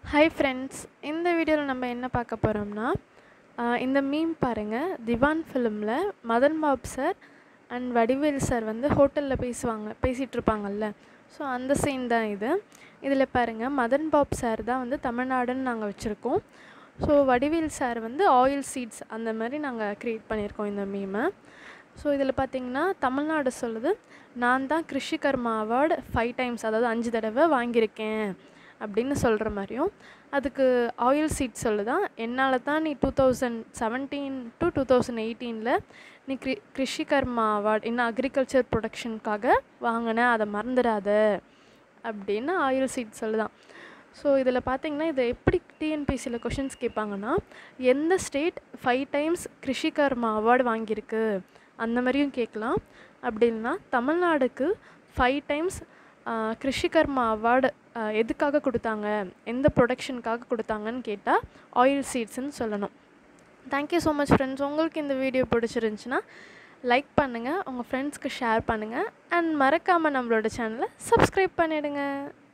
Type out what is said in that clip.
hi friends இந்த வீடியோவில் நம்ம என்ன பார்க்க போகிறோம்னா இந்த மீம் பாருங்கள் திவான் ஃபிலிமில் Madhan Bob sir and Vadivel sir வந்து ஹோட்டலில் பேசுவாங்க பேசிகிட்டு இருப்பாங்கல்ல ஸோ அந்த சீன் தான் இது இதில் பாருங்கள் மதன் பாப் சார் தான் வந்து தமிழ்நாடுன்னு நாங்கள் வச்சுருக்கோம் ஸோ வடிவேல் சார் வந்து ஆயில் சீட்ஸ் அந்த மாதிரி நாங்கள் க்ரியேட் பண்ணியிருக்கோம் இந்த மீமை ஸோ இதில் பார்த்தீங்கன்னா தமிழ்நாடு சொல்லுது நான் தான் கிருஷிகர்மா அவார்டு ஃபைவ் டைம்ஸ் அதாவது அஞ்சு தடவை வாங்கியிருக்கேன் அப்படின்னு சொல்கிற மாதிரியும் அதுக்கு ஆயில் சீட் சொல்லுதான் என்னால் தான் நீ two thousand seventeen to two thousand எயிட்டீனில் நீ கிரி கிருஷிகர்மா அவார்ட் இன்னும் அக்ரிகல்ச்சர் ப்ரொடக்ஷனுக்காக வாங்கின அதை மறந்துடாத அப்படின்னு ஆயில் சீட் சொல்லுதான் ஸோ இதில் பார்த்தீங்கன்னா இதை எப்படி டிஎன்பிசியில் கொஷின்ஸ் கேட்பாங்கன்னா எந்த state five times Krishi Karman award வாங்கியிருக்கு அந்த மாதிரியும் கேட்கலாம் அப்படி இல்லைன்னா தமிழ்நாடுக்கு ஃபைவ் டைம்ஸ் கிருஷிகர்மா அவார்டு எதுக்காக கொடுத்தாங்க எந்த ப்ரொடக்ஷனுக்காக கொடுத்தாங்கன்னு கேட்டால் ஆயில் சீட்ஸ்ன்னு சொல்லணும் தேங்க்யூ ஸோ மச் ஃப்ரெண்ட்ஸ் உங்களுக்கு இந்த வீடியோ பிடிச்சிருந்துச்சின்னா லைக் பண்ணுங்கள் உங்கள் ஃப்ரெண்ட்ஸ்க்கு ஷேர் பண்ணுங்கள் அண்ட் மறக்காமல் நம்மளோட சேனலை சப்ஸ்கிரைப் பண்ணிவிடுங்க